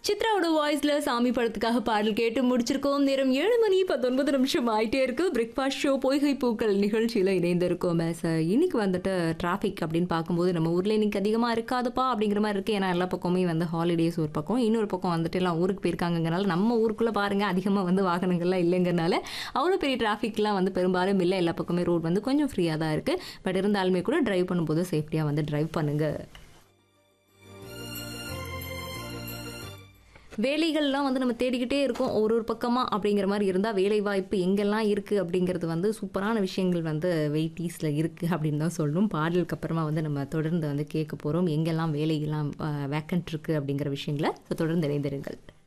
சித்ராவோட வாய்ஸ்ல சாமி படத்துக்காக பாடல் கேட்டு முடிச்சிருக்கோம் நேரம் ஏழு மணி பத்தொன்பது நிமிஷம் ஆயிட்டே இருக்கு பிரேக்ஃபாஸ்ட் ஷோ பொய்கை பூக்கள் நிகழ்ச்சியில இணைந்திருக்கோம் சார் இன்னைக்கு வந்துட்டு டிராஃபிக் அப்படின்னு பார்க்கும்போது நம்ம ஊர்ல இன்னைக்கு அதிகமா இருக்காதுப்பா அப்படிங்கிற மாதிரி இருக்கு ஏன்னா எல்லா பக்கமே வந்து ஹாலிடேஸ் ஒரு பக்கம் இன்னொரு பக்கம் வந்துட்டு எல்லாம் ஊருக்கு போயிருக்காங்கனால நம்ம ஊருக்குள்ள பாருங்க அதிகமா வந்து வாகனங்கள்லாம் இல்லைங்கிறனால அவ்வளோ பெரிய டிராஃபிக்லாம் வந்து பெரும்பாலும் இல்லை எல்லா பக்கமே ரோட் வந்து கொஞ்சம் ஃப்ரீயாக தான் இருக்கு பட் இருந்தாலுமே கூட டிரைவ் பண்ணும்போது சேஃப்டியாக வந்து டிரைவ் பண்ணுங்க வேலைகள்லாம் வந்து நம்ம தேடிக்கிட்டே இருக்கோம் ஒரு ஒரு பக்கமாக அப்படிங்கிற மாதிரி இருந்தால் வேலை வாய்ப்பு எங்கெல்லாம் இருக்குது அப்படிங்கிறது வந்து சூப்பரான விஷயங்கள் வந்து வெயிட்டீஸில் இருக்குது அப்படின்னு தான் சொல்லணும் பாடலுக்கு அப்புறமா வந்து நம்ம தொடர்ந்து வந்து கேட்க போகிறோம் எங்கெல்லாம் வேலையெல்லாம் வேக்கன்ட் இருக்குது அப்படிங்கிற விஷயங்களை ஸோ தொடர்ந்து இணைந்திருங்கள்